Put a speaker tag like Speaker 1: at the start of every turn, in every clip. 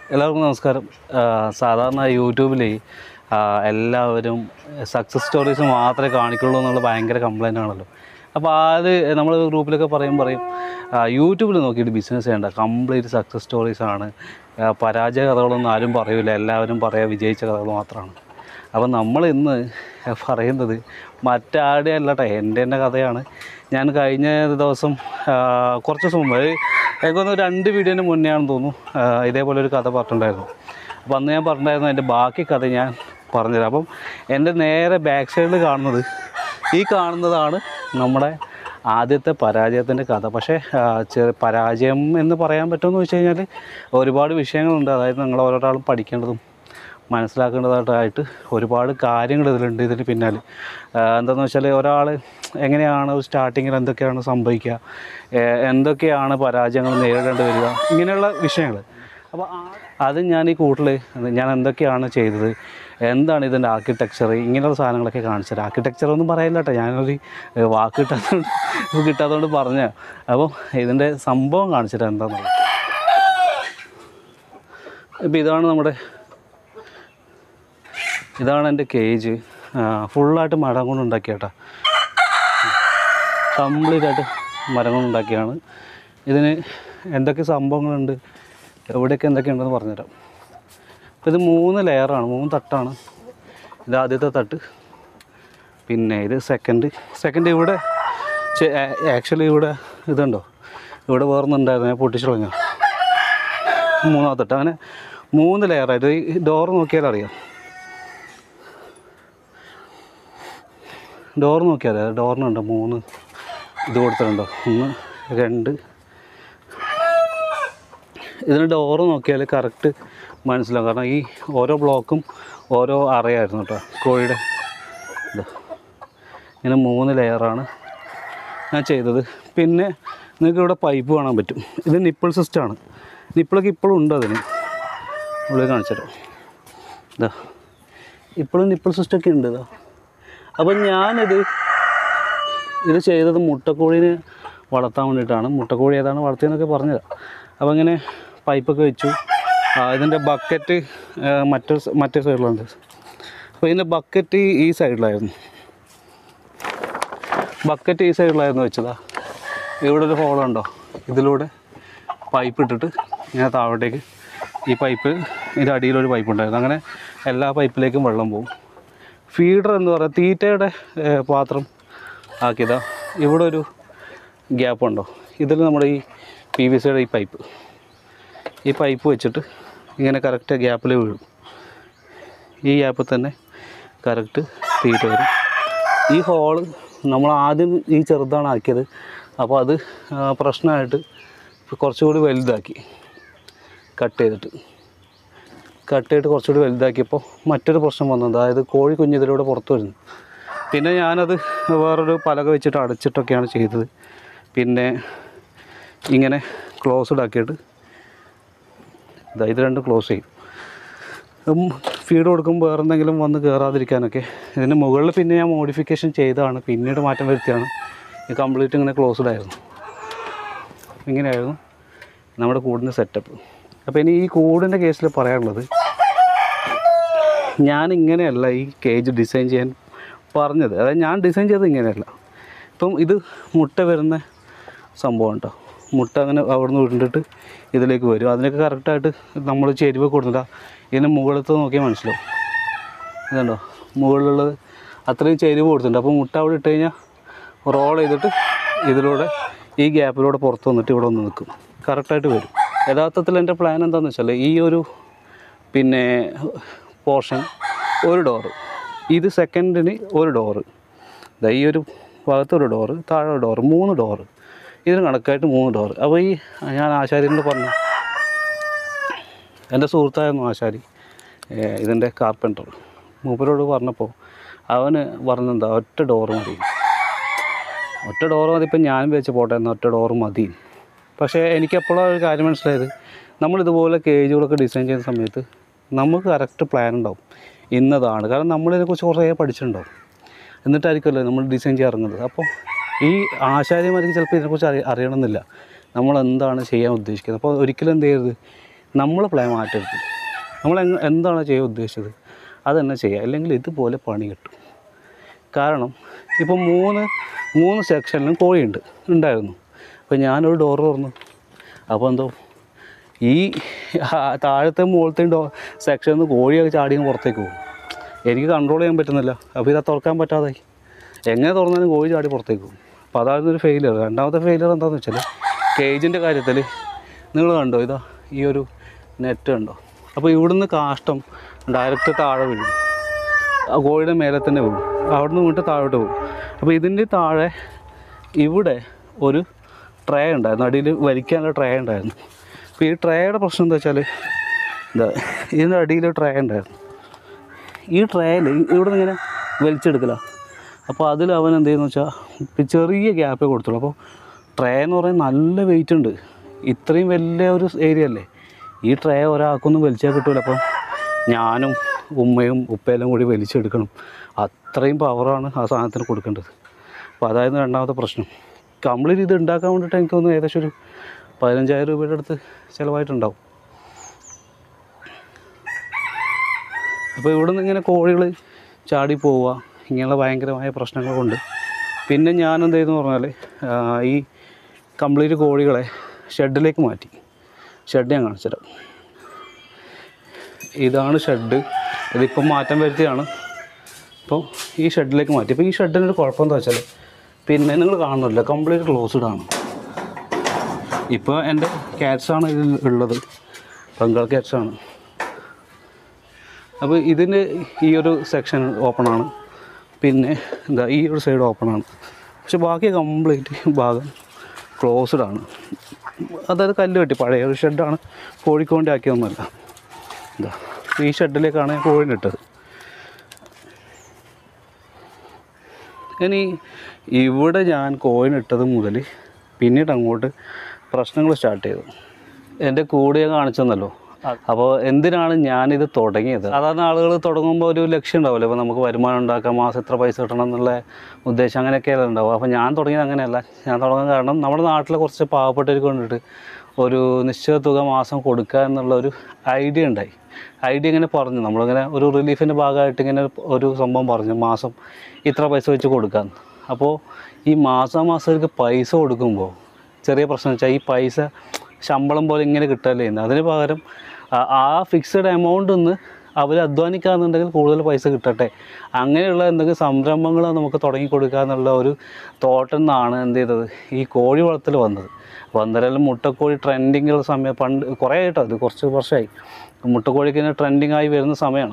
Speaker 1: എല്ലാവർക്കും നമസ്കാരം ആ, സാധാരണ യൂട്യൂബിൽ എല്ലാവരും സക്സസ് സ്റ്റോറീസ് മാത്രമേ കാണിക്കുള്ളൂ എന്നുള്ള ഭയങ്കര കംപ്ലൈൻ്റ് ആണല്ലോ അപ്പോൾ അത് നമ്മൾ ഗ്രൂപ്പിലൊക്കെ പറയും പറയും യൂട്യൂബിൽ നോക്കിയിട്ട് ബിസിനസ് ചെയ്യേണ്ട കംപ്ലീറ്റ് സക്സസ് സ്റ്റോറീസ് ആണ് ആ, പരാജയ കഥകളൊന്നും ആരും പറയൂല എല്ലാവരും പറയാ വിജയിച്ച കഥകൾ മാത്രമാണ് അപ്പോൾ നമ്മൾ ഇന്ന് പറയുന്നത് മറ്റാരുടെ അല്ലട്ടെ എൻ്റെ തന്നെ കഥയാണ് ഞാൻ കഴിഞ്ഞ ദിവസം ആ, കുറച്ച് ദിവസം മുമ്പ് ഒരു- എനിക്കൊന്ന് രണ്ട് വീഡിയോന് മുന്നേ ആണെന്ന് തോന്നുന്നു ആ, ഇതേപോലെ ഒരു കഥ പറഞ്ഞിട്ടുണ്ടായിരുന്നു അപ്പോൾ അന്ന് ഞാൻ പറഞ്ഞിട്ടുണ്ടായിരുന്നു എൻ്റെ ബാക്കി കഥ ഞാൻ പറഞ്ഞുതരാം അപ്പം എൻ്റെ നേരെ ബാക്ക് സൈഡിൽ കാണുന്നത് ഈ കാണുന്നതാണ് നമ്മുടെ ആദ്യത്തെ പരാജയത്തിൻ്റെ കഥ പക്ഷേ ആ, ചെ- പരാജയം എന്ന് പറയാൻ പറ്റുമെന്ന് വെച്ച് കഴിഞ്ഞാൽ ഒരുപാട് വിഷയങ്ങളുണ്ട് അതായത് നിങ്ങൾ ഓരോരാളും പഠിക്കേണ്ടതും മനസ്സിലാക്കേണ്ടതായിട്ടായിട്ട് ഒരുപാട് കാര്യങ്ങൾ ഇതിലുണ്ട് ഇതിന് പിന്നാലെ ആ, എന്താണെന്ന് വെച്ചാൽ ഒരാൾ എങ്ങനെയാണ് സ്റ്റാർട്ടിങ്ങിൽ എന്തൊക്കെയാണ് സംഭവിക്കുക ഏ, എന്തൊക്കെയാണ് പരാജയങ്ങൾ നേരിടേണ്ടി വരിക ഇങ്ങനെയുള്ള വിഷയങ്ങൾ അപ്പോൾ അത് ഞാൻ ഈ കൂട്ടിൽ ഞാൻ എന്തൊക്കെയാണ് ചെയ്തത് എന്താണ് ഇതിൻ്റെ ആർക്കിടെക്ചർ ഇങ്ങനെയുള്ള സാധനങ്ങളൊക്കെ കാണിച്ചത് ആർക്കിടെക്ചർ ഒന്നും പറയില്ല കേട്ടോ ഞാനൊരു ഏ, വാക്ക് കിട്ടാത്തതുകൊണ്ട് കിട്ടാത്തതുകൊണ്ട് പറഞ്ഞ അപ്പോൾ ഇതിൻ്റെ സംഭവം കാണിച്ചിട്ട് എന്താണെന്നുള്ളത് ഇപ്പോൾ ഇതാണ് നമ്മുടെ ഇതാണ് എൻ്റെ കേജ് ഫുള്ളായിട്ട് മരം കൊണ്ട് ഉണ്ടാക്കിയാട്ടാ കംപ്ലീറ്റ് ആയിട്ട് മരം കൊണ്ട് ഉണ്ടാക്കിയാണ് ഇതിന് എന്തൊക്കെ സംഭവങ്ങളുണ്ട് എവിടെയൊക്കെ എന്തൊക്കെയുണ്ടെന്ന് പറഞ്ഞുതരാം അപ്പോൾ ഇത് മൂന്ന് ലെയറാണ് മൂന്ന് തട്ടാണ് ഇത് ആദ്യത്തെ തട്ട് പിന്നെ ഇത് സെക്കൻഡ് സെക്കൻഡ് ഇവിടെ ആക്ച്വലി ഇവിടെ ഇതുണ്ടോ ഇവിടെ വേറൊന്നുണ്ടായിരുന്നു ഞാൻ പൊട്ടിച്ചു കളഞ്ഞു മൂന്നാമത്തെ തട്ട് അങ്ങനെ മൂന്ന് ലെയറായിട്ട് ഈ ഡോർ നോക്കിയാൽ അറിയാം ഡോർ നോക്കിയാൽ അറിയാം ഡോറിനുണ്ട് മൂന്ന് ഇത് കൊടുത്തിട്ടുണ്ടോ ഒന്ന് രണ്ട് ഇതിന് ഡോറ് നോക്കിയാൽ കറക്റ്റ് മനസ്സിലാവും കാരണം ഈ ഓരോ ബ്ലോക്കും ഓരോ അറയായിരുന്നു കേട്ടോ കോഴിയുടെ ഇത് ഇങ്ങനെ മൂന്ന് ലെയറാണ് ഞാൻ ചെയ്തത് പിന്നെ നിങ്ങൾക്ക് ഇവിടെ പൈപ്പ് കാണാൻ പറ്റും ഇത് നിപ്പിൾ സിസ്റ്റമാണ് നിപ്പിളൊക്കെ ഇപ്പോഴും ഉണ്ട് അതിന് ഉള്ളിൽ കാണിച്ചുതരാം ഇതാ ഇപ്പോഴും നിപ്പിൾ സിസ്റ്റമൊക്കെ ഉണ്ട് ഇതാ അപ്പം ഞാനിത് ഇത് ചെയ്തത് മുട്ടക്കോഴീനെ വളർത്താൻ വേണ്ടിയിട്ടാണ് മുട്ടക്കോഴി ഏതാണ് വളർത്തിയെന്നൊക്കെ പറഞ്ഞത് അപ്പോൾ ഇങ്ങനെ പൈപ്പൊക്കെ വെച്ചു ആ, ഇതിൻ്റെ ബക്കറ്റ് മറ്റേ സ- മറ്റേ സൈഡിലുണ്ട് അപ്പോൾ ഇതിൻ്റെ ബക്കറ്റ് ഈ സൈഡിലായിരുന്നു ബക്കറ്റ് ഈ സൈഡിലായിരുന്നു വെച്ചതാ ഇവിടെ ഒരു ഹോളുണ്ടോ ഇതിലൂടെ പൈപ്പ് ഇട്ടിട്ട് ഇങ്ങനെ താഴോട്ടേക്ക് ഈ പൈപ്പ് ഇതിൻ്റെ അടിയിലൊരു പൈപ്പ് ഉണ്ടായിരുന്നു അങ്ങനെ എല്ലാ പൈപ്പിലേക്കും വെള്ളം പോകും ഫീഡർ എന്ന് പറയുക തീറ്റയുടെ ഏ, പാത്രം ആക്കിയതാ ഇവിടെ ഒരു ഗ്യാപ്പ് ഉണ്ടോ ഇതിൽ നമ്മുടെ ഈ പി വി സിയുടെ ഈ പൈപ്പ് ഈ പൈപ്പ് വെച്ചിട്ട് ഇങ്ങനെ കറക്റ്റ് ഗ്യാപ്പിൽ വീഴും ഈ ഗ്യാപ്പിൽ തന്നെ കറക്റ്റ് തീറ്റ വരും ഈ ഹോള് നമ്മൾ ആദ്യം ഈ ചെറുതാണ് ആക്കിയത് അപ്പോൾ അത് ആ, പ്രശ്നമായിട്ട് കുറച്ചുകൂടി വലുതാക്കി കട്ട് ചെയ്തിട്ട് കട്ട് ചെയ്തിട്ട് കുറച്ചുകൂടി വലുതാക്കിയപ്പോൾ മറ്റൊരു പ്രശ്നം വന്നു അതായത് കോഴി കുഞ്ഞ് ഇതിലൂടെ പുറത്ത് വരുന്നു പിന്നെ ഞാനത് വേറൊരു പലക വെച്ചിട്ട് അടച്ചിട്ടൊക്കെയാണ് ചെയ്തത് പിന്നെ ഇങ്ങനെ ക്ലോസ്ഡ് ആക്കിയിട്ട് ഇതാ ഇത് രണ്ടും ക്ലോസ് ചെയ്യും ഫീഡ് കൊടുക്കുമ്പോൾ വേറെ എന്തെങ്കിലും വന്ന് കയറാതിരിക്കാനൊക്കെ ഇതിന് മുകളിൽ പിന്നെ ഞാൻ മോഡിഫിക്കേഷൻ ചെയ്തതാണ് പിന്നീട് മാറ്റം വരുത്തിയാണ് ഇത് കംപ്ലീറ്റ് ഇങ്ങനെ ക്ലോസ്ഡ് ആയിരുന്നു ഇങ്ങനെയായിരുന്നു നമ്മുടെ കൂടിൻ്റെ സെറ്റപ്പ് അപ്പോൾ ഇനി ഈ കൂടിൻ്റെ കേസിൽ പറയാനുള്ളത് ഞാൻ ഇങ്ങനെയല്ല ഈ കേജ് ഡിസൈൻ ചെയ്യാൻ പറഞ്ഞത് അതായത് ഞാൻ ഡിസൈൻ ചെയ്തത് ഇങ്ങനെയല്ല ഇപ്പം ഇത് മുട്ട വരുന്ന സംഭവം കേട്ടോ മുട്ട അങ്ങനെ അവിടെ നിന്ന് ഉരുണ്ടിട്ട് ഇതിലേക്ക് വരും അതിനൊക്കെ കറക്റ്റായിട്ട് നമ്മൾ ചെരുവ് കൊടുത്തില്ല ഇതിന് മുകളിലത്തെ നോക്കിയാൽ മനസ്സിലാവും ഇതുണ്ടോ മുകളിലുള്ളത് അത്രയും ചെരുവ് കൊടുത്തിട്ടുണ്ട് അപ്പോൾ മുട്ട അവിടെ ഇട്ട് കഴിഞ്ഞാൽ റോൾ ചെയ്തിട്ട് ഇതിലൂടെ ഈ ഗ്യാപ്പിലൂടെ പുറത്ത് വന്നിട്ട് ഇവിടെ ഒന്ന് നിൽക്കും കറക്റ്റായിട്ട് വരും യഥാർത്ഥത്തിൽ എൻ്റെ പ്ലാൻ എന്താണെന്ന് വെച്ചാൽ ഈ ഒരു പിന്നെ പോർഷൻ ഒരു ഡോറ് ഇത് സെക്കൻഡിന് ഒരു ഡോറ് ദാ ഈ ഒരു ഭാഗത്ത് ഒരു ഡോറ് താഴെ ഒരു ഡോറ് മൂന്ന് ഡോറ് ഇതിന് കണക്കായിട്ട് മൂന്ന് ഡോറ് അപ്പോൾ ഈ ഞാൻ ആശാരിനോട് പറഞ്ഞു എൻ്റെ സുഹൃത്തായിരുന്നു ആശാരി ഏഹ് ഇതിൻ്റെ കാർപ്പൻറ്റർ മൂപ്പരോട് പറഞ്ഞപ്പോൾ അവന് പറഞ്ഞെന്താ ഒറ്റ ഡോറ് മതി ഒറ്റ ഡോറ് മതി ഇപ്പം ഞാനും വെച്ച് പോട്ടെ എന്നാൽ ഒറ്റ ഡോറ് മതി പക്ഷേ എനിക്കെപ്പോഴാണ് ഒരു കാര്യം മനസ്സിലായത് നമ്മളിതുപോലെ കേജുകളൊക്കെ ഡിസൈൻ ചെയ്യുന്ന സമയത്ത് നമുക്ക് കറക്റ്റ് പ്ലാൻ ഉണ്ടാവും ഇന്നതാണ് കാരണം നമ്മളിതിനെക്കുറിച്ച് കുറേ പഠിച്ചിട്ടുണ്ടാവും എന്നിട്ടായിരിക്കുമല്ലോ നമ്മൾ ഡിസൈൻ ചെയ്യാൻ ഇറങ്ങുന്നത് അപ്പോൾ ഈ ആശാര്യന്മാർക്ക് ചിലപ്പോൾ ഇതിനെക്കുറിച്ച് അറി അറിയണമെന്നില്ല നമ്മൾ എന്താണ് ചെയ്യാൻ ഉദ്ദേശിക്കുന്നത് അപ്പോൾ ഒരിക്കലും എന്ത് ചെയ്യരുത് നമ്മൾ പ്ലാൻ മാറ്റരുത് നമ്മൾ എങ്ങ- എന്താണോ ചെയ്യാൻ ഉദ്ദേശിച്ചത് അത് തന്നെ ചെയ്യുക അല്ലെങ്കിൽ ഇതുപോലെ പണി കിട്ടും കാരണം ഇപ്പോൾ മൂന്ന് മൂന്ന് സെക്ഷനിലും കോഴിയുണ്ട് ഉണ്ടായിരുന്നു അപ്പോൾ ഞാനൊരു ഡോർ തുറന്നു അപ്പോൾ എന്തോ ഈ ആ താഴത്തെ മുകളിലത്തെ ഡോ സെക്ഷനിൽ നിന്ന് കോഴിയൊക്കെ ചാടി അങ്ങ് പുറത്തേക്ക് പോകും എനിക്ക് കൺട്രോൾ ചെയ്യാൻ പറ്റുന്നില്ല അപ്പോൾ ഇത് തുറക്കാൻ പറ്റാതായി എങ്ങനെ തുറന്നാലും കോഴി ചാടി പുറത്തേക്ക് പോകും അപ്പോൾ അതായിരുന്നു ഒരു ഫെയിലിയർ രണ്ടാമത്തെ ഫെയിലിയർ എന്താണെന്ന് വെച്ചാൽ കേജിൻ്റെ കാര്യത്തിൽ നിങ്ങൾ കണ്ടോ ഇതാ ഈ ഒരു നെറ്റ് കണ്ടോ അപ്പോൾ ഇവിടുന്ന് കാഷ്ടം ഡയറക്റ്റ് താഴെ വീഴും ആ കോഴിയുടെ മേലെ തന്നെ വീഴും അവിടെ നിന്ന് വീട്ട് താഴോട്ട് പോകും അപ്പോൾ ഇതിൻ്റെ താഴെ ഇവിടെ ഒരു ട്രേ ഉണ്ടായിരുന്നു അടിയിൽ വലിക്കാനുള്ള ട്രേ ഉണ്ടായിരുന്നു അപ്പോൾ ഈ ട്രേയുടെ പ്രശ്നം എന്താ വെച്ചാൽ ഇതാ ഇതിൻ്റെ അടിയിൽ ട്രേ ഉണ്ടായിരുന്നു ഈ ട്രേയിൽ ഇവിടെ നിന്ന് ഇങ്ങനെ വലിച്ചെടുക്കല അപ്പോൾ അതിൽ അവൻ എന്ത് ചെയ്യുന്നു വെച്ചാൽ ചെറിയ ഗ്യാപ്പേ കൊടുത്തുള്ളൂ അപ്പോൾ ട്രേ എന്ന് പറയുന്നത് നല്ല വെയിറ്റ് ഉണ്ട് ഇത്രയും വലിയ ഒരു ഏരിയ അല്ലേ ഈ ട്രേ ഒരാൾക്കൊന്നും വലിച്ചാൽ കിട്ടില്ല അപ്പം ഞാനും ഉമ്മയും ഉപ്പയെല്ലാം കൂടി വലിച്ചെടുക്കണം അത്രയും പവറാണ് ആ സാധനത്തിന് കൊടുക്കേണ്ടത് അപ്പോൾ അതായിരുന്നു രണ്ടാമത്തെ പ്രശ്നം കംപ്ലീറ്റ് ഇത് ഉണ്ടാക്കാൻ വേണ്ടിയിട്ട് എനിക്ക് തോന്നുന്നു ഏകദേശം ഒരു പതിനഞ്ചായിരം രൂപയുടെ അടുത്ത് ചിലവായിട്ടുണ്ടാവും അപ്പോൾ ഇവിടെ നിന്ന് ഇങ്ങനെ കോഴികൾ ചാടി പോവുക ഇങ്ങനെയുള്ള ഭയങ്കരമായ പ്രശ്നങ്ങൾ കൊണ്ട് പിന്നെ ഞാൻ എന്ത് ചെയ്തെന്ന് പറഞ്ഞാൽ ആ, ഈ കംപ്ലീറ്റ് കോഴികളെ ഷെഡിലേക്ക് മാറ്റി ഷെഡ് ഞാൻ കാണിച്ചുതരാം ഇതാണ് ഷെഡ് ഇതിപ്പം മാറ്റം വരുത്തിയാണ് അപ്പോൾ ഈ ഷെഡിലേക്ക് മാറ്റി അപ്പോൾ ഈ ഷെഡിനൊരു കുഴപ്പം എന്താ വെച്ചാൽ പിന്നെ നിങ്ങൾ കാണുന്നില്ല കംപ്ലീറ്റ് ക്ലോസ്ഡ് ആണ് ഇപ്പോൾ എൻ്റെ ക്യാറ്റ്സാണ് ഇതിൽ ഉള്ളത് ബംഗാൾ ക്യാറ്റ്സാണ് അപ്പോൾ ഇതിന് ഈ ഒരു സെക്ഷൻ ഓപ്പണാണ് പിന്നെ എന്താ ഈ ഒരു സൈഡ് ഓപ്പണാണ് പക്ഷെ ബാക്കി കംപ്ലീറ്റ് ഭാഗം ക്ലോസ്ഡ് ആണ് അതായത് കല്ല് കെട്ടി പഴയ ഒരു ഷെഡാണ് കോഴിക്കോണ്ടി ആക്കിയൊന്നുമല്ല എന്താ ഈ ഷെഡിലേക്കാണ് ഞാൻ കോഴിനെ ഇട്ടത് ഇനി ഇവിടെ ഞാൻ കോയിൻ ഇട്ടത് മുതൽ പിന്നീട് അങ്ങോട്ട് പ്രശ്നങ്ങൾ സ്റ്റാർട്ട് ചെയ്തു എൻ്റെ കൂടെ ഞാൻ കാണിച്ചെന്നല്ലോ അപ്പോൾ എന്തിനാണ് ഞാനിത് തുടങ്ങിയത് സാധാരണ ആളുകൾ തുടങ്ങുമ്പോൾ ഒരു ലക്ഷ്യം ഉണ്ടാവില്ല ഇപ്പോൾ നമുക്ക് വരുമാനം ഉണ്ടാക്കാം മാസം എത്ര പൈസ കിട്ടണം എന്നുള്ള ഉദ്ദേശം അങ്ങനെയൊക്കെയല്ല ഉണ്ടാവും അപ്പോൾ ഞാൻ തുടങ്ങിയത് അങ്ങനെയല്ല ഞാൻ തുടങ്ങാൻ കാരണം നമ്മുടെ നാട്ടിലെ കുറച്ച് പാവപ്പെട്ടവർക്ക് കൊണ്ടിട്ട് ഒരു നിശ്ചിത തുക മാസം കൊടുക്കുക എന്നുള്ള ഒരു ഐഡിയ ഉണ്ടായി ഐഡിയ ഇങ്ങനെ പറഞ്ഞു നമ്മളിങ്ങനെ ഒരു റിലീഫിൻ്റെ ഭാഗമായിട്ട് ഇങ്ങനെ ഒരു സംഭവം പറഞ്ഞു മാസം ഇത്ര പൈസ വെച്ച് കൊടുക്കാമെന്ന് അപ്പോൾ ഈ മാസം മാസം ഇവർക്ക് പൈസ കൊടുക്കുമ്പോൾ ചെറിയ പ്രശ്നം വെച്ചാൽ ഈ പൈസ ശമ്പളം പോലെ ഇങ്ങനെ കിട്ടാല്ലേ ചെയ്യുന്നത് അതിന് പകരം ആ- ആ ഫിക്സഡ് എമൗണ്ട് ഒന്ന് അവർ അധ്വാനിക്കാന്നുണ്ടെങ്കിൽ കൂടുതൽ പൈസ കിട്ടട്ടെ അങ്ങനെയുള്ള എന്തെങ്കിലും സംരംഭങ്ങൾ നമുക്ക് തുടങ്ങി കൊടുക്കുക എന്നുള്ള ഒരു തോട്ടിൽ നിന്നാണ് എന്ത് ചെയ്തത് ഈ കോഴി വളർത്തൽ വന്നത് വന്നരെല്ലാം മുട്ടക്കോഴി ട്രെൻഡിങ്ങുള്ള സമയം പണ്ട് കുറേ ആയിട്ടോ അത് കുറച്ച് വർഷമായി മുട്ടക്കോഴിക്ക് ഇങ്ങനെ ട്രെൻഡിങ് ആയി വരുന്ന സമയമാണ്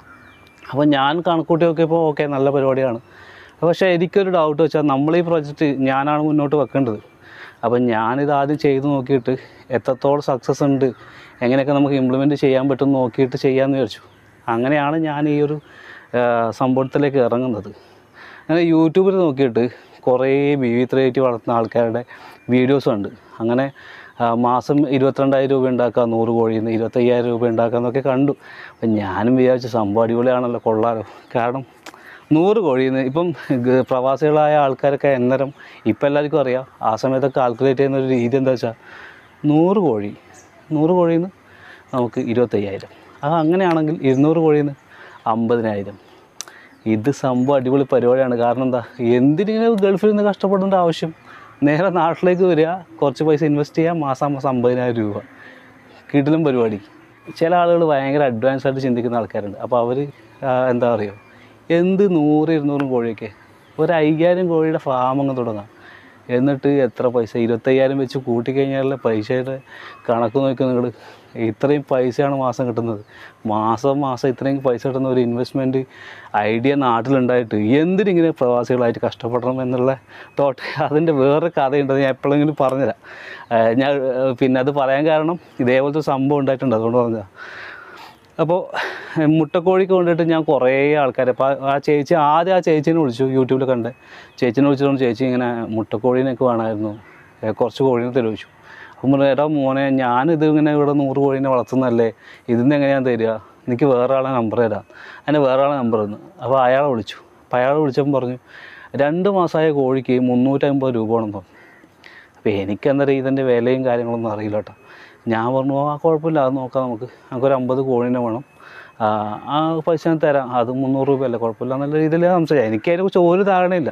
Speaker 1: അപ്പോൾ ഞാൻ കണക്കൂട്ടി നോക്കിയപ്പോൾ ഓക്കെ നല്ല പരിപാടിയാണ് പക്ഷേ എനിക്കൊരു ഡൗട്ട് വെച്ചാൽ നമ്മൾ ഈ പ്രൊജക്റ്റ് ഞാനാണ് മുന്നോട്ട് വെക്കേണ്ടത് അപ്പം ഞാനിത് ആദ്യം ചെയ്ത് നോക്കിയിട്ട് എത്രത്തോളം സക്സസ് ഉണ്ട് എങ്ങനെയൊക്കെ നമുക്ക് ഇംപ്ലിമെൻറ്റ് ചെയ്യാൻ പറ്റും നോക്കിയിട്ട് ചെയ്യാമെന്ന് വിചാരിച്ചു അങ്ങനെയാണ് ഞാൻ ഈ ഒരു ആ, സംഭവത്തിലേക്ക് ഇറങ്ങുന്നത് അങ്ങനെ യൂട്യൂബിൽ നോക്കിയിട്ട് കുറേ ബീവി ത്രേറ്റ് വളർത്തുന്ന ആൾക്കാരുടെ വീഡിയോസ് ഉണ്ട് അങ്ങനെ ആ, മാസം ഇരുപത്തിരണ്ടായിരം രൂപ ഉണ്ടാക്കുക നൂറ് കോഴിയിൽ നിന്ന് ഇരുപത്തയ്യായിരം രൂപ ഉണ്ടാക്കുക എന്നൊക്കെ കണ്ടു അപ്പം ഞാനും വിചാരിച്ചു സംഭവം അടിപൊളിയാണല്ലോ കൊള്ളാലോ കാരണം നൂറ് കോഴിയിൽ നിന്ന് ഇപ്പം ഗ- പ്രവാസികളായ ആൾക്കാരൊക്കെ അന്നേരം ഇപ്പം എല്ലാവർക്കും അറിയാം ആ സമയത്ത് കാൽക്കുലേറ്റ് ചെയ്യുന്ന ഒരു രീതി എന്താ വെച്ചാൽ നൂറ് കോഴി നൂറ് കോഴിയിൽ നിന്ന് നമുക്ക് ഇരുപത്തയ്യായിരം അത് അങ്ങനെയാണെങ്കിൽ ഇരുന്നൂറ് കോഴിയിൽ നിന്ന് അമ്പതിനായിരം ഇത് സംഭവം അടിപൊളി പരിപാടിയാണ് കാരണം എന്താ എന്തിനിങ്ങനെ ഗൾഫിൽ നിന്ന് കഷ്ടപ്പെടേണ്ട ആവശ്യം നേരെ നാട്ടിലേക്ക് വരിക കുറച്ച് പൈസ ഇൻവെസ്റ്റ് ചെയ്യുക മാസം മാസം അമ്പതിനായിരം രൂപ കിടിലും പരിപാടി ചില ആളുകൾ ഭയങ്കര അഡ്വാൻസ് ആയിട്ട് ചിന്തിക്കുന്ന ആൾക്കാരുണ്ട് അപ്പോൾ അവർ എന്താ പറയുക എന്ത് നൂറ് ഇരുന്നൂറും കോഴിയൊക്കെ ഒരു അയ്യായിരം കോഴിയുടെ ഫാം അങ്ങ് തുടങ്ങാം എന്നിട്ട് എത്ര പൈസ ഇരുപത്തയ്യായിരം വെച്ച് കൂട്ടിക്കഴിഞ്ഞാൽ പൈസയുടെ കണക്ക് നോക്കി നിങ്ങൾ ഇത്രയും പൈസയാണ് മാസം കിട്ടുന്നത് മാസം മാസം ഇത്രയും പൈസ കിട്ടുന്ന ഒരു ഇൻവെസ്റ്റ്മെൻറ്റ് ഐഡിയ നാട്ടിലുണ്ടായിട്ട് എന്തിനിങ്ങനെ പ്രവാസികളായിട്ട് കഷ്ടപ്പെടണം എന്നുള്ള തോട്ട് അതിൻ്റെ വേറെ കഥയുണ്ട് അത് ഞാൻ എപ്പോഴെങ്കിലും പറഞ്ഞുതരാം ഏഹ് ഞാൻ ഏഹ് പിന്നെ അത് പറയാൻ കാരണം ഇതേപോലത്തെ ഒരു സംഭവം ഉണ്ടായിട്ടുണ്ട് അതുകൊണ്ട് പറഞ്ഞതാണ് അപ്പോൾ മുട്ടക്കോഴിക്ക് കൊണ്ടിട്ട് ഞാൻ കുറേ ആൾക്കാരെ അപ്പോൾ ആ ചേച്ചി ആദ്യം ആ ചേച്ചീനെ വിളിച്ചു യൂട്യൂബിൽ കണ്ട് ചേച്ചീനെ വിളിച്ചിട്ട് ചേച്ചി ഇങ്ങനെ മുട്ടക്കോഴീനൊക്കെ വേണമായിരുന്നു ഏ, കുറച്ച് കോഴീനെ തരുവിച്ചു അപ്പം പറഞ്ഞു എടാ മോനെ ഞാനിത് ഇങ്ങനെ ഇവിടെ നൂറ് കോഴീനെ വളർത്തുന്നതല്ലേ ഇതിന്ന് എങ്ങനെയാണ് തരിക എനിക്ക് വേറെ ആളെ നമ്പർ തരാം അതിന് വേറെ ആളെ നമ്പർ തന്നു അപ്പോൾ അയാളെ വിളിച്ചു അപ്പോൾ അയാളെ വിളിച്ചപ്പോൾ പറഞ്ഞു രണ്ട് മാസമായ കോഴിക്ക് മുന്നൂറ്റമ്പത് രൂപ വേണമെന്ന് പറഞ്ഞു അപ്പോൾ എനിക്കന്നേരം ഇതിൻ്റെ വിലയും കാര്യങ്ങളൊന്നും അറിയില്ല കേട്ടോ ഞാൻ പറഞ്ഞു ആ കുഴപ്പമില്ല അത് നോക്കാം നമുക്ക് നമുക്കൊരു അമ്പത് കോഴിനെ വേണം ആ, ആ പൈസ ഞാൻ തരാം അത് മുന്നൂറ് രൂപയല്ലേ കുഴപ്പമില്ല നല്ല രീതിയിൽ സംസാരിക്കാം എനിക്ക് അതിനെക്കുറിച്ച് ഒരു ധാരണയില്ല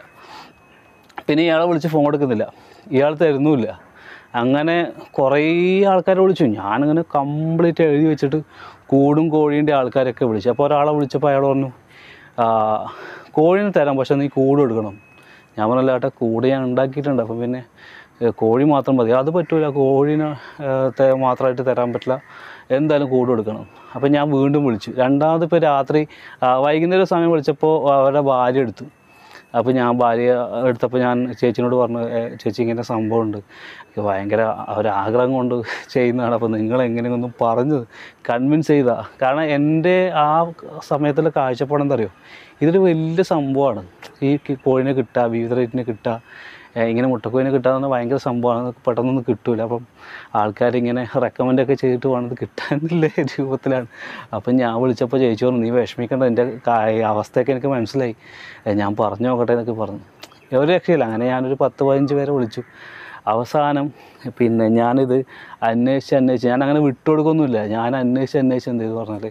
Speaker 1: പിന്നെ ഇയാളെ വിളിച്ച് ഫോൺ എടുക്കുന്നില്ല ഇയാൾ തരുന്നുമില്ല അങ്ങനെ കുറേ ആൾക്കാരെ വിളിച്ചു ഞാനിങ്ങനെ കംപ്ലീറ്റ് എഴുതി വെച്ചിട്ട് കൂടും കോഴീൻ്റെ ആൾക്കാരൊക്കെ വിളിച്ചു അപ്പോൾ ഒരാളെ വിളിച്ചപ്പോൾ അയാൾ പറഞ്ഞു "ആ, കോഴീനെ തരാം പക്ഷേ നീ കൂട് എടുക്കണം ഞാൻ പറഞ്ഞില്ല ഏട്ടാ കൂട് ഞാൻ ഉണ്ടാക്കിയിട്ടുണ്ട് അപ്പോൾ പിന്നെ ഏ, കോഴി മാത്രം മതി അത് പറ്റൂല കോഴീനെ ഏ, ത- മാത്രമായിട്ട് തരാൻ പറ്റില്ല എന്തായാലും കൂട് എടുക്കണം അപ്പോൾ ഞാൻ വീണ്ടും വിളിച്ചു രണ്ടാമത് ഇപ്പോൾ രാത്രി ആ, വൈകുന്നേരം സമയം വിളിച്ചപ്പോൾ അവരുടെ ഭാര്യ എടുത്തു അപ്പോൾ ഞാൻ ഭാര്യ എടുത്തപ്പോൾ ഞാൻ ചേച്ചിനോട് പറഞ്ഞു "ഏ, ചേച്ചി ഇങ്ങനെ സംഭവമുണ്ട് എനിക്ക് ഭയങ്കര ഒരാഗ്രഹം കൊണ്ട് ചെയ്യുന്നതാണ് അപ്പോൾ നിങ്ങൾ എങ്ങനെയൊന്നും പറഞ്ഞത് കൺവിൻസ് ചെയ്താ കാരണം എൻ്റെ ആ സമയത്തുള്ള കാഴ്ചപ്പാട് എന്താ അറിയോ ഇതൊരു വലിയ സംഭവമാണ് ഈ കി- കോഴിനെ കിട്ടുക വിവിധ റേറ്റിന് കിട്ടുക ഏ, ഇങ്ങനെ മുട്ടക്കോയിനെ കിട്ടാന്ന് ഭയങ്കര സംഭവമാണ് പെട്ടെന്നൊന്നും കിട്ടൂല അപ്പം ആൾക്കാരിങ്ങനെ റെക്കമെൻഡ് ഒക്കെ ചെയ്തിട്ട് വേണം ഇത് കിട്ടാനുള്ള രൂപത്തിലാണ് അപ്പം ഞാൻ വിളിച്ചപ്പോൾ ചേച്ചി പറഞ്ഞു നീ വിഷമിക്കേണ്ട എൻ്റെ കാ- അവസ്ഥയൊക്കെ എനിക്ക് മനസ്സിലായി ഏ, ഞാൻ പറഞ്ഞു നോക്കട്ടെ എന്നൊക്കെ പറഞ്ഞു ഒരു രക്ഷയില്ല അങ്ങനെ ഞാനൊരു പത്ത് പതിനഞ്ച് പേരെ വിളിച്ചു അവസാനം പിന്നെ ഞാനിത് അന്വേഷിച്ച് അന്വേഷിച്ച് ഞാൻ അങ്ങനെ വിട്ടുകൊടുക്കൊന്നുമില്ല ഞാൻ അന്വേഷിച്ച് അന്വേഷിച്ച് എന്ത് ചെയ്തു പറഞ്ഞാൽ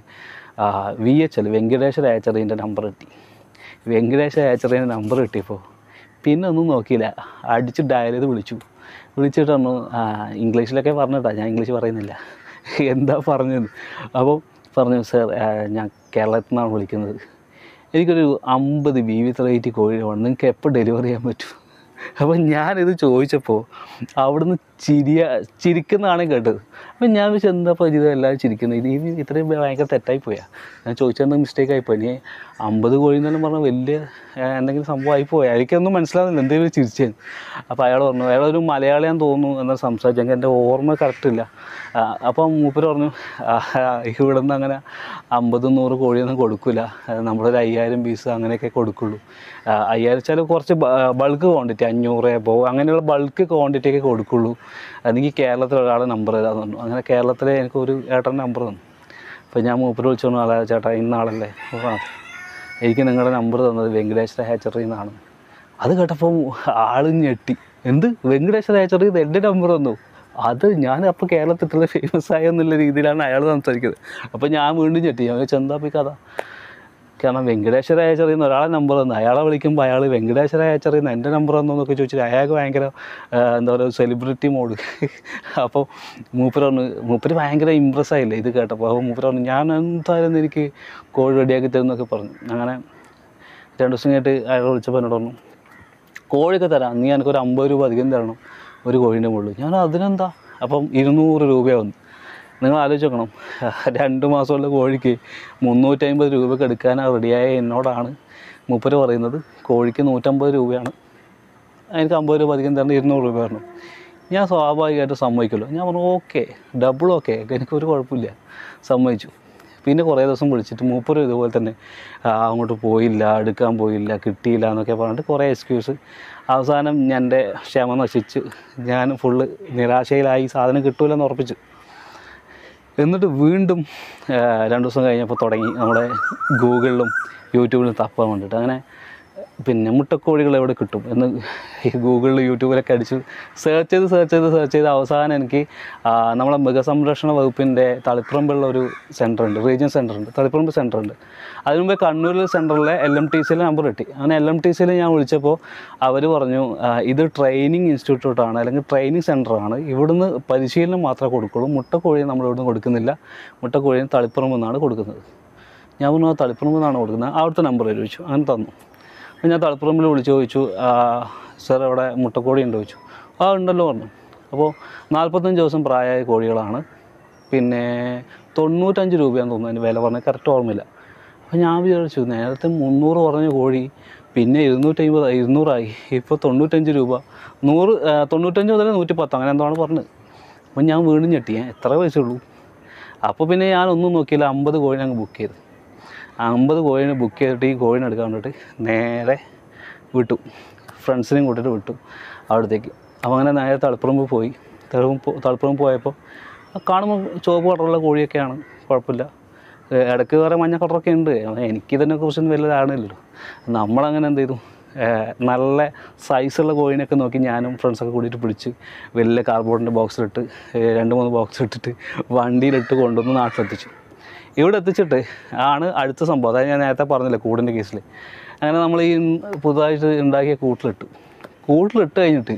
Speaker 1: വി എച്ച് എൽ വെങ്കടേശ്വര ആച്ചറീൻ്റെ നമ്പർ കിട്ടി വെങ്കടേശ്വര ആച്ചറീൻ്റെ നമ്പർ കിട്ടിയപ്പോൾ പിന്നെ ഒന്നും നോക്കിയില്ല അടിച്ച് ഡയൽ ചെയ്ത് വിളിച്ചു വിളിച്ചിട്ട് പറഞ്ഞു "ആ, ഇംഗ്ലീഷിലൊക്കെ പറഞ്ഞിട്ടാ ഞാൻ ഇംഗ്ലീഷ് പറയുന്നില്ല എന്താ പറഞ്ഞത് അപ്പോൾ പറഞ്ഞു സാർ ഞാൻ കേരളത്തിൽ നിന്നാണ് വിളിക്കുന്നത് എനിക്കൊരു അമ്പത് ബി വി ത്രൈറ്റി കോഴി വേണം നിങ്ങൾക്ക് എപ്പോൾ ഡെലിവറി ചെയ്യാൻ പറ്റും അപ്പം ഞാനിത് ചോദിച്ചപ്പോൾ അവിടുന്ന് ചിരിയ ചിരിക്കുന്നതാണ് കേട്ടത് അപ്പം ഞാൻ വിചാരിച്ചു എന്താ ഇത് എല്ലാവരും ചിരിക്കുന്നത് ഇത് ഈ ഇത്രയും ഭയങ്കര തെറ്റായി പോയാ ഞാൻ ചോദിച്ചെന്താ മിസ്റ്റേക്ക് ആയിപ്പോയി ഇനി അമ്പത് കോഴി എന്നെല്ലാം പറഞ്ഞാൽ വലിയ ഏഹ്, എന്തെങ്കിലും സംഭവം ആയിപ്പോയി എനിക്കൊന്നും മനസ്സിലാകുന്നില്ല എന്തെങ്കിലും ചിരിച്ചേ അപ്പോൾ അയാൾ പറഞ്ഞു അയാൾ ഒരു മലയാളിയാന്ന് തോന്നുന്നു എന്നാൽ സംസാരിച്ചെങ്കിൽ എൻ്റെ ഓർമ്മ കറക്റ്റ് ഇല്ല ആ, അപ്പം മൂപ്പര് പറഞ്ഞു "ആ, ഇവിടെ നിന്ന് അങ്ങനെ അമ്പത് നൂറ് കോഴിയൊന്നും കൊടുക്കില്ല നമ്മളൊരു അയ്യായിരം പീസ് അങ്ങനെയൊക്കെ കൊടുക്കുള്ളൂ ആ, അയ്യായിരം വെച്ചാൽ കുറച്ച് ബൾക്ക് ക്വാണ്ടിറ്റി അഞ്ഞൂറ് എബോ അങ്ങനെയുള്ള ബൾക്ക് ക്വാണ്ടിറ്റി ഒക്കെ കൊടുക്കുള്ളൂ എനിക്ക് കേരളത്തിൽ ഒരാളെ നമ്പർ തരാമെന്ന് പറഞ്ഞു അങ്ങനെ കേരളത്തിലെ എനിക്ക് ഒരു ഏട്ടൻ നമ്പർ തന്നു അപ്പോൾ ഞാൻ മൂപ്പര് വിളിച്ചു പറഞ്ഞു അല്ല ചേട്ടാ ഇന്നാളല്ലേ അപ്പോൾ ആ, എനിക്ക് നിങ്ങളുടെ നമ്പർ തന്നത് വെങ്കടേശ്വര ഹാച്ചറിയിൽ നിന്നാണ് അത് കേട്ടപ്പോൾ ആള് ഞെട്ടി എന്ത് വെങ്കടേശ്വര ഹാച്ചറി ഇത് എൻ്റെ നമ്പർ തന്നു അത് ഞാൻ അപ്പോൾ കേരളത്തിൽ ഇത്ര ഫേമസ് ആയ എന്നുള്ള രീതിയിലാണ് അയാൾ സംസാരിക്കുന്നത് അപ്പോൾ ഞാൻ വീണ്ടും ഞെട്ടി ഞാൻ ചോദിച്ചു എന്താ ഇപ്പോൾ ഈ കഥ കാരണം വെങ്കടേശ്വര അയച്ചറിയുന്ന ഒരാളെ നമ്പർ തന്നു അയാളെ വിളിക്കുമ്പോൾ അയാൾ വെങ്കടേശ്വര അയച്ചറിയുന്ന എൻ്റെ നമ്പർ തന്നു എന്നൊക്കെ ചോദിച്ചിട്ട് അയാൾക്ക് ഭയങ്കര ആ, എന്താ പറയുക സെലിബ്രിറ്റി മോഡ് അപ്പോൾ മൂപ്പര് പറഞ്ഞു മൂപ്പര് ഭയങ്കര ഇമ്പ്രസ് ആയില്ലേ ഇത് കേട്ടപ്പോൾ അപ്പോൾ മൂപ്പര് പറഞ്ഞു ഞാൻ എന്തായാലും എനിക്ക് കോഴി റെഡിയാക്കി തരുമെന്നൊക്കെ പറഞ്ഞു അങ്ങനെ രണ്ട് ദിവസം കഴിഞ്ഞിട്ട് അയാൾ വിളിച്ചപ്പോൾ എന്നോട് പറഞ്ഞു കോഴിയൊക്കെ തരാം നീ എനിക്കൊരു അമ്പത് രൂപ അധികം തരണം ഒരു കോഴീൻ്റെ മുകളിൽ ഞാൻ അതിനെന്താ അപ്പം ഇരുന്നൂറ് രൂപയാവുന്നു നിങ്ങൾ ആലോചിച്ച് നോക്കണം രണ്ട് മാസമുള്ള കോഴിക്ക് മുന്നൂറ്റമ്പത് രൂപയ്ക്ക് എടുക്കാൻ റെഡിയായ എന്നോടാണ് മൂപ്പര് പറയുന്നത് കോഴിക്ക് നൂറ്റമ്പത് രൂപയാണ് എനിക്ക് അമ്പത് രൂപ അധികം തരണം ഇരുന്നൂറ് രൂപ തരണം ഞാൻ സ്വാഭാവികമായിട്ട് സമ്മതിക്കുമല്ലോ ഞാൻ പറഞ്ഞു ഓക്കെ ഡബിൾ ഓക്കെ എനിക്കൊരു കുഴപ്പമില്ല സമ്മതിച്ചു പിന്നെ കുറേ ദിവസം വിളിച്ചിട്ട് മൂപ്പരും ഇതുപോലെ തന്നെ ആ, അങ്ങോട്ട് പോയില്ല എടുക്കാൻ പോയില്ല കിട്ടിയില്ല എന്നൊക്കെ പറഞ്ഞിട്ട് കുറേ എക്സ്ക്യൂസ് അവസാനം ഞാൻ എൻ്റെ ക്ഷമ നശിച്ച് ഞാൻ ഫുള്ള് നിരാശയിലായി സാധനം കിട്ടൂലെന്ന് ഉറപ്പിച്ചു എന്നിട്ട് വീണ്ടും ആ, രണ്ട് ദിവസം കഴിഞ്ഞപ്പോൾ തുടങ്ങി നമ്മുടെ ഗൂഗിളിലും യൂട്യൂബിലും തപ്പാൻ വേണ്ടിയിട്ട് അങ്ങനെ പിന്നെ മുട്ടക്കോഴികൾ എവിടെ കിട്ടും എന്ന് ഈ ഗൂഗിളിൽ യൂട്യൂബിലൊക്കെ അടിച്ച് സെർച്ച് ചെയ്ത് സെർച്ച് ചെയ്ത് സെർച്ച് ചെയ്ത് അവസാനം എനിക്ക് ആ, നമ്മളെ മൃഗസംരക്ഷണ വകുപ്പിൻ്റെ തളിപ്പറമ്പുള്ള ഒരു സെൻറ്റർ ഉണ്ട് റീജിയൻ സെൻറ്റർ ഉണ്ട് തളിപ്പറമ്പ് സെൻറ്റർ ഉണ്ട് അതിനു മുമ്പേ കണ്ണൂരിലെ സെൻറ്ററിലെ എൽ എം ടി സിയിലെ നമ്പർ കിട്ടി അങ്ങനെ എൽ എം ടി സിയിൽ ഞാൻ വിളിച്ചപ്പോൾ അവർ പറഞ്ഞു ആ, ഇത് ട്രെയിനിങ് ഇൻസ്റ്റിറ്റ്യൂട്ടാണ് അല്ലെങ്കിൽ ട്രെയിനിങ് സെൻറ്ററാണ് ഇവിടുന്ന് പരിശീലനം മാത്രമേ കൊടുക്കുള്ളൂ മുട്ടക്കോഴിയെ നമ്മൾ ഇവിടുന്ന് കൊടുക്കുന്നില്ല മുട്ടക്കോഴിയെ തളിപ്പറമ്പ് നിന്നാണ് കൊടുക്കുന്നത് ഞാൻ പറഞ്ഞു ആ തളിപ്പറമ്പ് നിന്നാണ് കൊടുക്കുന്നത് അവിടുത്തെ നമ്പർ ചോദിച്ചു അങ്ങനെ തന്നു അപ്പോൾ ഞാൻ തളിപ്പറമ്പിൽ വിളിച്ച് ചോദിച്ചു സാർ അവിടെ മുട്ടക്കോഴി ഉണ്ടോ ചോദിച്ചു ആ ഉണ്ടല്ലോ പറഞ്ഞു അപ്പോൾ നാൽപ്പത്തഞ്ച് ദിവസം പ്രായമായ കോഴികളാണ് പിന്നെ തൊണ്ണൂറ്റഞ്ച് രൂപയാന്ന് തോന്നുന്നു അതിന് വില പറഞ്ഞത് കറക്റ്റ് ഓർമ്മയില്ല അപ്പോൾ ഞാൻ വിചാരിച്ചു നേരത്തെ മുന്നൂറ് പറഞ്ഞ കോഴി പിന്നെ ഇരുന്നൂറ്റമ്പത് ഇരുന്നൂറായി ഇപ്പോൾ തൊണ്ണൂറ്റഞ്ച് രൂപ നൂറ് ആ, തൊണ്ണൂറ്റഞ്ച് മുതൽ നൂറ്റി പത്ത് അങ്ങനെ എന്താണ് പറഞ്ഞത് അപ്പോൾ ഞാൻ വീണ്ടും ഞെട്ടി "ഏ, എത്ര പൈസ ഉള്ളൂ അപ്പോൾ പിന്നെ ഞാൻ ഒന്നും നോക്കിയില്ല അമ്പത് കോഴിനെ അങ്ങ് ബുക്ക് ചെയ്തു അമ്പത് കോഴിനെ ബുക്ക് ചെയ്തിട്ട് ഈ കോഴിനെ എടുക്കാൻ വേണ്ടിയിട്ട് നേരെ വിട്ടു ഫ്രണ്ട്സിനെയും കൂട്ടിയിട്ട് വിട്ടു അവിടത്തേക്ക് അപ്പോൾ അങ്ങനെ നേരെ തളിപ്പറമ്പ് പോയി തളിപ്പറമ്പ് തളിപ്പറമ്പ് പോയപ്പോൾ കാണുമ്പോൾ ചുവപ്പ് കളറുള്ള കോഴിയൊക്കെയാണ് കുഴപ്പമില്ല ഏ, ഇടയ്ക്ക് വേറെ മഞ്ഞ കളറൊക്കെ ഉണ്ട് എനിക്കിതിനെ കുറിച്ചൊന്നും വലിയ ധാരണയില്ലല്ലോ നമ്മളങ്ങനെ എന്ത് ചെയ്തു ഏഹ് നല്ല സൈസുള്ള കോഴിനെയൊക്കെ നോക്കി ഞാനും ഫ്രണ്ട്സൊക്കെ കൂടിയിട്ട് പിടിച്ച് വലിയ കാർബോർഡിൻ്റെ ബോക്സിലിട്ട് ഏഹ് രണ്ട് മൂന്ന് ബോക്സ് ഇട്ടിട്ട് വണ്ടിയിലിട്ട് കൊണ്ടുവന്ന് നാട്ടിലെത്തിച്ചു ഇവിടെ എത്തിച്ചിട്ട് ആണ് അടുത്ത സംഭവം അതായത് ഞാൻ നേരത്തെ പറഞ്ഞില്ല കൂടിൻ്റെ കേസിൽ അങ്ങനെ നമ്മൾ ഈ പുതുതായിട്ട് ഉണ്ടാക്കിയ കൂട്ടിലിട്ടു കൂട്ടിലിട്ട് കഴിഞ്ഞിട്ട്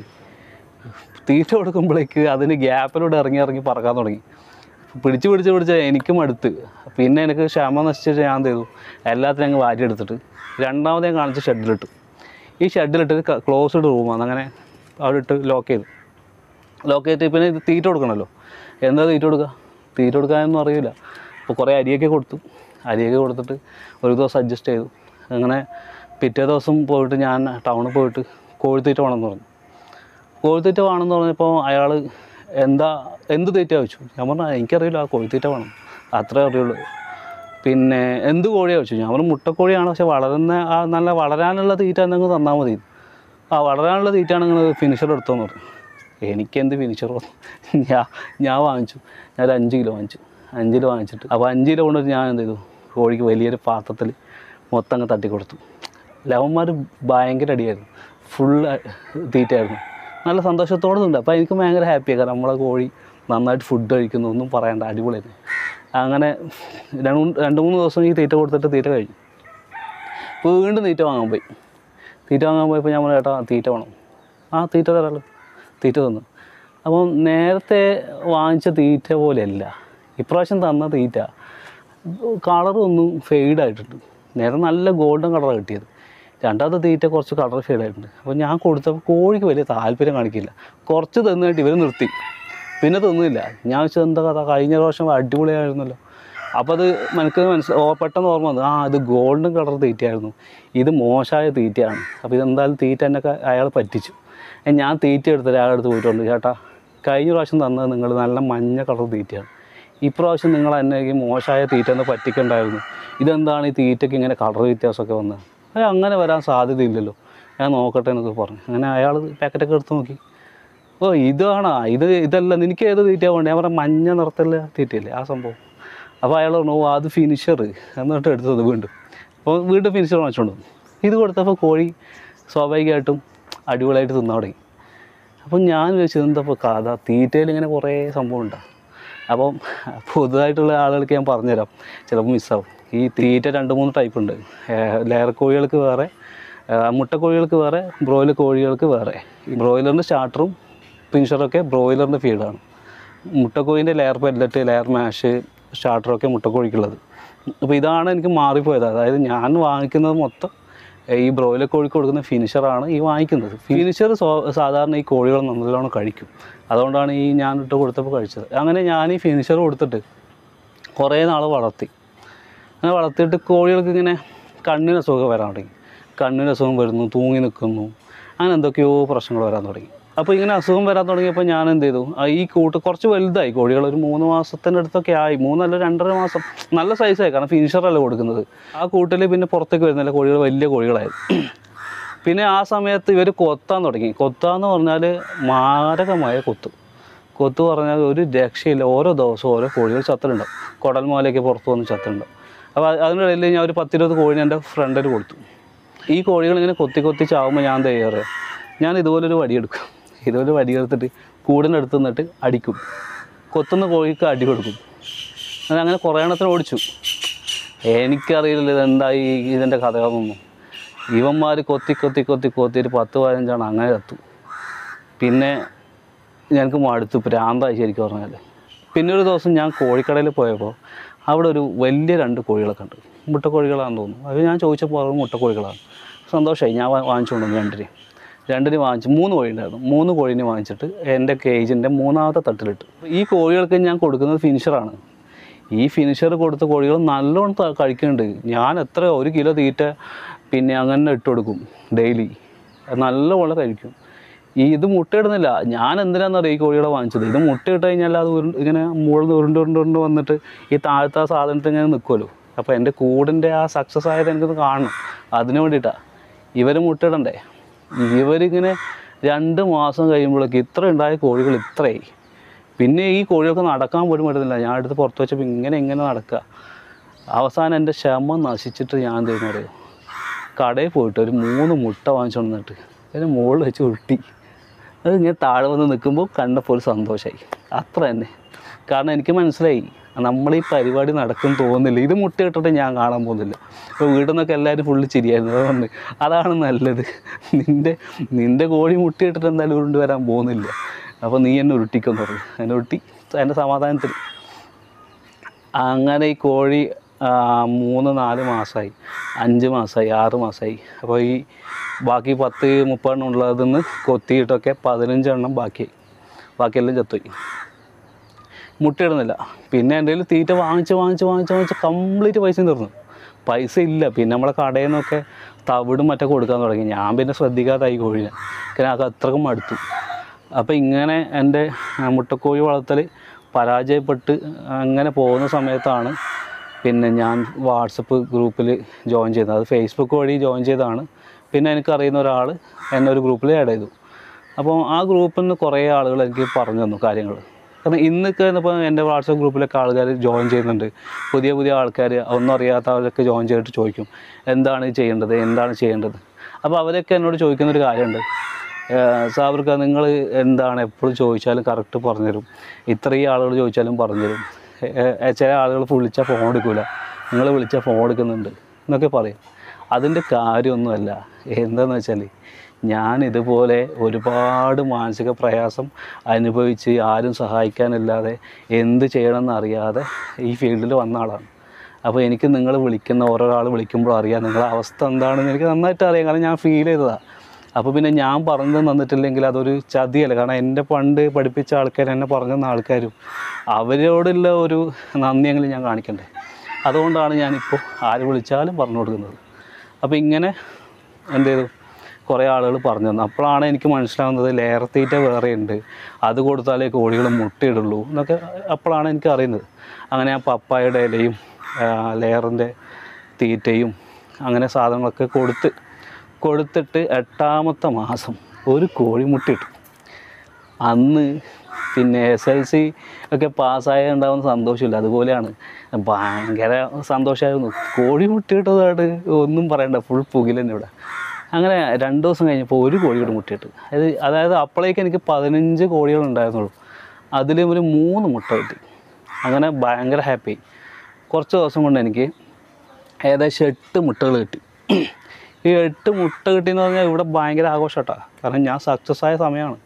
Speaker 1: തീറ്റ കൊടുക്കുമ്പോഴേക്ക് അതിന് ഗ്യാപ്പിലൂടെ ഇറങ്ങി ഇറങ്ങി പറക്കാൻ തുടങ്ങി പിടിച്ച് പിടിച്ച് പിടിച്ച് എനിക്കും അടുത്ത് പിന്നെ എനിക്ക് ക്ഷമ നശിച്ചിട്ട് ഞാൻ എന്ത് ചെയ്തു എല്ലാത്തിനും അങ്ങ് വാരിയെടുത്തിട്ട് രണ്ടാമത് ഞാൻ കാണിച്ച ഷെഡിലിട്ടു ഈ ഷെഡിലിട്ട് ക്ലോസ്ഡ് റൂമാണ് അങ്ങനെ അവിടെ ഇട്ട് ലോക്ക് ചെയ്തു ലോക്ക് ചെയ്തിട്ട് പിന്നെ ഇത് തീറ്റ കൊടുക്കണമല്ലോ എന്താ തീറ്റ കൊടുക്കുക തീറ്റ കൊടുക്കാനൊന്നും അറിയില്ല അപ്പോൾ കുറേ അരിയൊക്കെ കൊടുത്തു അരിയൊക്കെ കൊടുത്തിട്ട് ഒരു ദിവസം അഡ്ജസ്റ്റ് ചെയ്തു അങ്ങനെ പിറ്റേ ദിവസം പോയിട്ട് ഞാൻ ടൗണിൽ പോയിട്ട് കോഴിത്തീറ്റ വേണമെന്ന് പറഞ്ഞു കോഴിത്തീറ്റ വേണമെന്ന് പറഞ്ഞപ്പോൾ അയാൾ എന്താ എന്ത് തീറ്റ വെച്ചു ഞാൻ പറഞ്ഞു "ആ, എനിക്കറിയില്ല ആ കോഴിത്തീറ്റ വേണം അത്രേ അറിയുള്ളൂ പിന്നെ എന്ത് കോഴിയാണ് വെച്ചു ഞാൻ പറഞ്ഞു മുട്ടക്കോഴിയാണ് പക്ഷെ വളരുന്ന ആ നല്ല വളരാനുള്ള തീറ്റ എന്തെങ്കിലും തന്നാൽ മതി ആ വളരാനുള്ള തീറ്റയാണ് നിങ്ങൾ ഫിനിഷർ എടുത്തോന്ന് പറഞ്ഞു എനിക്കെന്ത് ഫിനിഷർ ഞാൻ ഞാൻ വാങ്ങിച്ചു ഞാൻ ഒരു അഞ്ച് കിലോ വാങ്ങിച്ചു അഞ്ച് കിലോ വാങ്ങിച്ചിട്ട് അപ്പോൾ അഞ്ച് കിലോ കൊണ്ടിട്ട് ഞാൻ എന്ത് ചെയ്തു കോഴിക്ക് വലിയൊരു പാത്രത്തിൽ മൊത്തം അങ്ങ് തട്ടി കൊടുത്തു ലവന്മാർ ഭയങ്കര അടിയായിരുന്നു ഫുള്ള് തീറ്റയായിരുന്നു നല്ല സന്തോഷത്തോടെ ഉണ്ട് അപ്പോൾ എനിക്ക് ഭയങ്കര ഹാപ്പിയാണ് കാരണം നമ്മളെ കോഴി നന്നായിട്ട് ഫുഡ് കഴിക്കുന്നു ഒന്നും പറയണ്ട അടിപൊളിയായിരുന്നു അങ്ങനെ രണ്ട് മൂന്ന് രണ്ട് മൂന്ന് ദിവസം ഈ തീറ്റ കൊടുത്തിട്ട് തീറ്റ കഴിഞ്ഞു അപ്പോൾ വീണ്ടും തീറ്റ വാങ്ങാൻ പോയി തീറ്റ വാങ്ങാൻ പോയപ്പോൾ ഞാൻ പറഞ്ഞു ചേട്ടാ തീറ്റ വേണം ആ തീറ്റ തരാമല്ലോ തീറ്റ തന്നു അപ്പം നേരത്തെ വാങ്ങിച്ച തീറ്റ പോലെയല്ല ഇപ്രാവശ്യം തന്ന തീറ്റ കളർ ഒന്നും ഫെയ്ഡായിട്ടുണ്ട് നേരെ നല്ല ഗോൾഡൻ കളറാണ് കിട്ടിയത് രണ്ടാമത്തെ തീറ്റ കുറച്ച് കളർ ഫെയ്ഡായിട്ടുണ്ട് അപ്പോൾ ഞാൻ കൊടുത്തപ്പോൾ കോഴിക്ക് വലിയ താല്പര്യം കാണിക്കില്ല കുറച്ച് തന്നിട്ട് ഇവർ നിർത്തി പിന്നെ തിന്നില്ല ഞാൻ വെച്ചത് എന്താ കഥ കഴിഞ്ഞ പ്രാവശ്യം അടിപൊളിയായിരുന്നല്ലോ അപ്പോൾ അത് എനിക്ക് മനസ്സിൽ പെട്ടെന്ന് ഓർമ്മ വന്നു ആ ഇത് ഗോൾഡൻ കളർ തീറ്റയായിരുന്നു ഇത് മോശമായ തീറ്റയാണ് അപ്പോൾ ഇതെന്തായാലും തീറ്റ എന്നൊക്കെ അയാൾ പറ്റിച്ചു ഏ, ഞാൻ തീറ്റ എടുത്തിട്ട് അയാളുടെ അടുത്ത് പോയിട്ടുണ്ട് ചേട്ടാ കഴിഞ്ഞ പ്രാവശ്യം തന്നത് നിങ്ങൾ നല്ല മഞ്ഞ കളർ തീറ്റയാണ് ഇപ്രാവശ്യം നിങ്ങൾ എന്നെ ഈ മോശമായ തീറ്റ എന്ന് പറ്റിക്കണ്ടായിരുന്നു ഇതെന്താണ് ഈ തീറ്റയ്ക്ക് ഇങ്ങനെ കളർ വ്യത്യാസമൊക്കെ വന്നത് അത് അങ്ങനെ വരാൻ സാധ്യതയില്ലല്ലോ ഞാൻ നോക്കട്ടെ എന്നൊക്കെ പറഞ്ഞു അങ്ങനെ അയാൾ പാക്കറ്റൊക്കെ എടുത്ത് നോക്കി ഓ ഇതാണോ ഇത് ഇതല്ല നിനക്ക് ഏത് തീറ്റ വേണ്ടത് ഞാൻ പറഞ്ഞ മഞ്ഞ നിറത്തുള്ള തീറ്റയല്ലേ ആ സംഭവം അപ്പോൾ അയാൾ പറഞ്ഞു ഓ അത് ഫിനിഷർ എന്നിട്ട് എടുത്തത് വീണ്ടും അപ്പോൾ വീണ്ടും ഫിനിഷർ വാങ്ങിച്ചുകൊണ്ട് വന്നു ഇത് കൊടുത്തപ്പോൾ കോഴി സ്വാഭാവികമായിട്ടും അടിപൊളിയായിട്ട് തിന്നാൻ തുടങ്ങി അപ്പം ഞാൻ ചോദിച്ചത് എന്താ ഇപ്പോൾ കഥ തീറ്റയിൽ ഇങ്ങനെ കുറേ സംഭവം ഉണ്ടാകും അപ്പം പുതുതായിട്ടുള്ള ആളുകൾക്ക് ഞാൻ പറഞ്ഞുതരാം ചിലപ്പോൾ മിസ്സാവും ഈ തീറ്റ രണ്ട് മൂന്ന് ടൈപ്പ് ഉണ്ട് ലെയർ കോഴികൾക്ക് വേറെ ഏഹ് മുട്ടക്കോഴികൾക്ക് വേറെ ബ്രോയിലർ കോഴികൾക്ക് വേറെ ഈ ബ്രോയിലറിൻ്റെ സ്റ്റാർട്ടറും ഫിനിഷറൊക്കെ ബ്രോയിലറിൻ്റെ ഫീഡാണ് മുട്ടക്കോഴിൻ്റെ ലെയർ പെല്ലറ്റ് ലെയർ മാഷ് സ്റ്റാർട്ടറൊക്കെ മുട്ടക്കോഴിക്കുള്ളത് അപ്പോൾ ഇതാണ് എനിക്ക് മാറിപ്പോയത് അതായത് ഞാൻ വാങ്ങിക്കുന്നത് മൊത്തം ഏഹ് ഈ ബ്രോയിലർ കോഴിക്ക് കൊടുക്കുന്ന ഫിനിഷറാണ് ഈ വാങ്ങിക്കുന്നത് ഫിനിഷർ സാധാരണ ഈ കോഴികൾ നല്ലോണം കഴിക്കും അതുകൊണ്ടാണ് ഈ ഞാൻ ഇട്ട് കൊടുത്തപ്പോൾ കഴിച്ചത് അങ്ങനെ ഞാൻ ഈ ഫിനിഷർ കൊടുത്തിട്ട് കുറേ നാൾ വളർത്തി അങ്ങനെ വളർത്തിയിട്ട് കോഴികൾക്ക് ഇങ്ങനെ കണ്ണിന് അസുഖം വരാൻ തുടങ്ങി കണ്ണിന് അസുഖം വരുന്നു തൂങ്ങി നിൽക്കുന്നു അങ്ങനെ എന്തൊക്കെയോ പ്രശ്നങ്ങൾ വരാൻ തുടങ്ങി അപ്പോൾ ഇങ്ങനെ അസുഖം വരാൻ തുടങ്ങിയപ്പോൾ ഞാൻ എന്ത് ചെയ്തു ആ ഈ കൂട്ട് കുറച്ച് വലുതായി കോഴികൾ ഒരു മൂന്ന് മാസത്തിൻ്റെ അടുത്തൊക്കെ ആയി മൂന്നല്ല രണ്ടര മാസം നല്ല സൈസായി കാരണം ഫിനിഷറല്ല കൊടുക്കുന്നത് ആ കൂട്ടിൽ പിന്നെ പുറത്തേക്ക് വരുന്നില്ല കോഴികൾ വലിയ കോഴികളായിരുന്നു പിന്നെ ആ സമയത്ത് ഇവർ കൊത്താൻ തുടങ്ങി കൊത്താന്ന് പറഞ്ഞാൽ മാരകമായ കൊത്ത് കൊത്ത് പറഞ്ഞാൽ ഒരു രക്ഷയില്ല ഓരോ ദിവസവും ഓരോ കോഴികൾ ചത്തിട്ടുണ്ടാവും കുടൽമോലയൊക്കെ പുറത്ത് വന്ന് ചത്തിട്ടുണ്ടാവും അപ്പോൾ അതിനിടയിൽ ഞാൻ ഒരു പത്തിരുപത് കോഴിനെ എൻ്റെ ഫ്രണ്ടിൽ കൊടുത്തു ഈ കോഴികൾ ഇങ്ങനെ കൊത്തി കൊത്തി ചാവുമ്പോൾ ഞാൻ എന്താ ചെയ്യാറ് ഞാൻ ഇതുപോലൊരു വടിയെടുക്കും ഇതുപോലെ വടിയെടുത്തിട്ട് കൂടിൻ്റെ അടുത്ത് നിന്നിട്ട് അടിക്കും കൊത്തുന്ന കോഴിക്ക് അടി കൊടുക്കും അങ്ങനെ അങ്ങനെ കുറേ എണ്ണത്തിന് ഓടിച്ചു എനിക്കറിയില്ല ഇതെന്താ ഈ ഇതിൻ്റെ കഥകളൊന്നും ഇവന്മാർ കൊത്തി കൊത്തി കൊത്തി കൊത്തി ഒരു പത്ത് പതിനഞ്ചാണ് അങ്ങനെ ചത്തു പിന്നെ ഞങ്ങൾക്ക് മടുത്തു പ്രാന്തായി ശരിക്കും പറഞ്ഞാൽ പിന്നെ ഒരു ദിവസം ഞാൻ കോഴിക്കടയിൽ പോയപ്പോൾ അവിടെ ഒരു വലിയ രണ്ട് കോഴികളൊക്കെ ഉണ്ട് മുട്ടക്കോഴികളാണെന്ന് തോന്നുന്നു അത് ഞാൻ ചോദിച്ചപ്പോൾ അവർ മുട്ടക്കോഴികളാണ് സന്തോഷമായി ഞാൻ വാ- വാങ്ങിച്ചുകൊണ്ട് വന്നു രണ്ടിന് രണ്ടിന് വാങ്ങിച്ചു മൂന്ന് കോഴി ഉണ്ടായിരുന്നു മൂന്ന് കോഴീനെ വാങ്ങിച്ചിട്ട് എൻ്റെ കേജിൻ്റെ മൂന്നാമത്തെ തട്ടിലിട്ട് ഈ കോഴികൾക്ക് ഞാൻ കൊടുക്കുന്നത് ഫിനിഷറാണ് ഈ ഫിനിഷർ കൊടുത്ത കോഴികൾ നല്ലോണം ത- കഴിക്കുന്നുണ്ട് ഞാൻ എത്ര ഒരു കിലോ തീറ്റ പിന്നെ അങ്ങനെ ഇട്ട് കൊടുക്കും ഡെയിലി നല്ലപോലെ കഴിക്കും ഈ ഇത് മുട്ടയിടുന്നില്ല ഞാൻ എന്തിനാണെന്നറിയാം ഈ കോഴികളെ വാങ്ങിച്ചത് ഇത് മുട്ടയിട്ട് കഴിഞ്ഞാൽ അത് ഉരുണ്ട് ഇങ്ങനെ മുകളിൽ ഉരുണ്ട് ഉരുണ്ട് ഉരുണ്ട് വന്നിട്ട് ഈ താഴത്തെ ആ സാധനത്തിൽ ഇങ്ങനെ നിൽക്കുമല്ലോ അപ്പോൾ എൻ്റെ കൂടിൻ്റെ ആ സക്സസ് ആയത് എനിക്കത് കാണണം അതിന് വേണ്ടിയിട്ടാണ് ഇവർ മുട്ടയിടണ്ടേ ഇവരിങ്ങനെ രണ്ട് മാസം കഴിയുമ്പോഴേക്ക് ഇത്ര ഉണ്ടായ കോഴികൾ ഇത്രയായി പിന്നെ ഈ കോഴികൾക്ക് നടക്കാൻ പോലും പറ്റുന്നില്ല ഞാൻ എടുത്ത് പുറത്ത് വെച്ചപ്പോൾ ഇങ്ങനെ ഇങ്ങനെ നടക്കുക അവസാനം എൻ്റെ ക്ഷമ നശിച്ചിട്ട് ഞാൻ എന്ത് ചെയ്യുന്നു അറിയോ കടയിൽ പോയിട്ട് ഒരു മൂന്ന് മുട്ട വാങ്ങിച്ചുകൊണ്ട് വന്നിട്ട് അതിന് മുകളിൽ വെച്ച് ഉരുട്ടി അത് ഇങ്ങനെ താഴെ വന്ന് നിൽക്കുമ്പോൾ കണ്ടപ്പോൾ ഒരു സന്തോഷമായി അത്ര തന്നെ കാരണം എനിക്ക് മനസ്സിലായി നമ്മൾ ഈ പരിപാടി നടക്കും തോന്നുന്നില്ല ഇത് മുട്ട ഇട്ടിട്ട് ഞാൻ കാണാൻ പോകുന്നില്ല ഇപ്പോൾ വീട്ടിൽ നിന്നൊക്കെ എല്ലാവരും ഫുള്ള് ചിരിയായിരുന്നു അതുകൊണ്ട് അതാണ് നല്ലത് നിൻ്റെ നിൻ്റെ കോഴി മുട്ട ഇട്ടിട്ട് എന്തായാലും ഉരുണ്ട് വരാൻ പോകുന്നില്ല അപ്പോൾ നീ എന്നെ ഉരുട്ടിക്കൊന്ന് പറഞ്ഞു എന്നെ ഉരുട്ടി എൻ്റെ സമാധാനത്തിൽ അങ്ങനെ ഈ കോഴി ആ, മൂന്ന് നാല് മാസമായി അഞ്ച് മാസമായി ആറ് മാസമായി അപ്പോൾ ഈ ബാക്കി പത്ത് മുപ്പതെണ്ണം ഉള്ളതിൽ നിന്ന് കൊത്തിയിട്ടൊക്കെ പതിനഞ്ചെണ്ണം ബാക്കിയായി ബാക്കിയെല്ലാം ചത്തുപോയി മുട്ടയിടുന്നില്ല പിന്നെ എൻ്റെ കയ്യിൽ തീറ്റ വാങ്ങിച്ച് വാങ്ങിച്ച് വാങ്ങിച്ച് വാങ്ങിച്ച് കംപ്ലീറ്റ് പൈസ തീർന്നു പൈസ ഇല്ല പിന്നെ നമ്മളെ കടയിൽ നിന്നൊക്കെ തവിടും മറ്റേ കൊടുക്കാൻ തുടങ്ങി ഞാൻ പിന്നെ ശ്രദ്ധിക്കാതായി കോഴിനെ കാരണം അത് അത്രക്കും മടുത്തു അപ്പോൾ ഇങ്ങനെ എൻ്റെ ആ, മുട്ടക്കോഴി വളർത്തൽ പരാജയപ്പെട്ട് അങ്ങനെ പോകുന്ന സമയത്താണ് പിന്നെ ഞാൻ വാട്സപ്പ് ഗ്രൂപ്പിൽ ജോയിൻ ചെയ്തത് അത് ഫേസ്ബുക്ക് വഴി ജോയിൻ ചെയ്തതാണ് പിന്നെ എനിക്കറിയുന്ന ഒരാൾ എന്നെ ഒരു ഗ്രൂപ്പിൽ ആഡ് ചെയ്തു അപ്പോൾ ആ ഗ്രൂപ്പിൽ നിന്ന് കുറേ ആളുകൾ എനിക്ക് പറഞ്ഞു തന്നു കാര്യങ്ങൾ കാരണം ഇന്നൊക്കെ ഇപ്പോൾ എൻ്റെ വാട്സപ്പ് ഗ്രൂപ്പിലൊക്കെ ആൾക്കാർ ജോയിൻ ചെയ്യുന്നുണ്ട് പുതിയ പുതിയ ആൾക്കാർ ഒന്നും അറിയാത്തവരൊക്കെ ജോയിൻ ചെയ്തിട്ട് ചോദിക്കും എന്താണ് ചെയ്യേണ്ടത് എന്താണ് ചെയ്യേണ്ടത് അപ്പോൾ അവരൊക്കെ എന്നോട് ചോദിക്കുന്നൊരു കാര്യമുണ്ട് സാബർക്ക് നിങ്ങൾ എന്താണ് എപ്പോഴും ചോദിച്ചാലും കറക്റ്റ് പറഞ്ഞുതരും ഇത്രയും ആളുകൾ ചോദിച്ചാലും പറഞ്ഞുതരും ഏ- ഏ- ചില ആളുകൾ വിളിച്ചാൽ ഫോൺ എടുക്കില്ല നിങ്ങൾ വിളിച്ചാൽ ഫോൺ എടുക്കുന്നുണ്ട് എന്നൊക്കെ പറയും അതിൻ്റെ കാര്യമൊന്നുമല്ല എന്താണെന്ന് വെച്ചാൽ ഞാൻ ഇതുപോലെ ഒരുപാട് മാനസിക പ്രയാസം അനുഭവിച്ച് ആരും സഹായിക്കാനില്ലാതെ എന്ത് ചെയ്യണമെന്ന് അറിയാതെ ഈ ഫീൽഡിൽ വന്ന ആളാണ് അപ്പോൾ എനിക്ക് നിങ്ങൾ വിളിക്കുന്ന ഓരോ ആൾ വിളിക്കുമ്പോൾ അറിയാം നിങ്ങളുടെ അവസ്ഥ എന്താണെന്ന് എനിക്ക് നന്നായിട്ട് അറിയാം കാരണം ഞാൻ ഫീൽ ചെയ്തതാണ് അപ്പോൾ പിന്നെ ഞാൻ പറഞ്ഞു തന്നിട്ടില്ലെങ്കിൽ അതൊരു ചതിയല്ല കാരണം എൻ്റെ പണ്ട് പഠിപ്പിച്ച ആൾക്കാർ എന്നെ പറഞ്ഞു തന്ന ആൾക്കാരും അവരോടുള്ള ഒരു നന്ദിയെങ്കിലും ഞാൻ കാണിക്കണ്ടേ അതുകൊണ്ടാണ് ഞാനിപ്പോൾ ആര് വിളിച്ചാലും പറഞ്ഞു കൊടുക്കുന്നത് അപ്പോൾ ഇങ്ങനെ എന്ത് ചെയ്തു കുറേ ആളുകൾ പറഞ്ഞു തന്നു അപ്പോഴാണ് എനിക്ക് മനസ്സിലാവുന്നത് ലെയർ തീറ്റ വേറെ ഉണ്ട് അത് കൊടുത്താലേ കോഴികൾ മുട്ടയിടുള്ളൂ എന്നൊക്കെ അപ്പോഴാണ് എനിക്ക് അറിയുന്നത് അങ്ങനെ ആ പപ്പായയുടെ ഇലയും ലെയറിൻ്റെ തീറ്റയും അങ്ങനെ സാധനങ്ങളൊക്കെ കൊടുത്ത് കൊടുത്തിട്ട് എട്ടാമത്തെ മാസം ഒരു കോഴി മുട്ടയിട്ടു അന്ന് പിന്നെ എസ് എൽ സി ഒക്കെ പാസ്സായ ഉണ്ടാവുന്ന സന്തോഷമില്ല അതുപോലെയാണ് ഭയങ്കര സന്തോഷമായിരുന്നു കോഴി മുട്ടയിട്ടതാണ് ഒന്നും പറയണ്ട ഫുൾ പുകിൽ തന്നെ ഇവിടെ അങ്ങനെ രണ്ട് ദിവസം കഴിഞ്ഞപ്പോൾ ഒരു കോഴിയോട് മുട്ടയിട്ട് അത് അതായത് അപ്പോഴേക്ക് എനിക്ക് പതിനഞ്ച് കോഴികൾ ഉണ്ടായിരുന്നുള്ളൂ അതിൽ ഒരു മൂന്ന് മുട്ട കിട്ടി അങ്ങനെ ഭയങ്കര ഹാപ്പി കുറച്ച് ദിവസം കൊണ്ട് എനിക്ക് ഏകദേശം എട്ട് മുട്ടകൾ കിട്ടി ഈ എട്ട് മുട്ട കിട്ടിയെന്ന് പറഞ്ഞാൽ ഇവിടെ ഭയങ്കര ആഘോഷട്ടാ കാരണം ഞാൻ സക്സസ് ആയ സമയമാണ്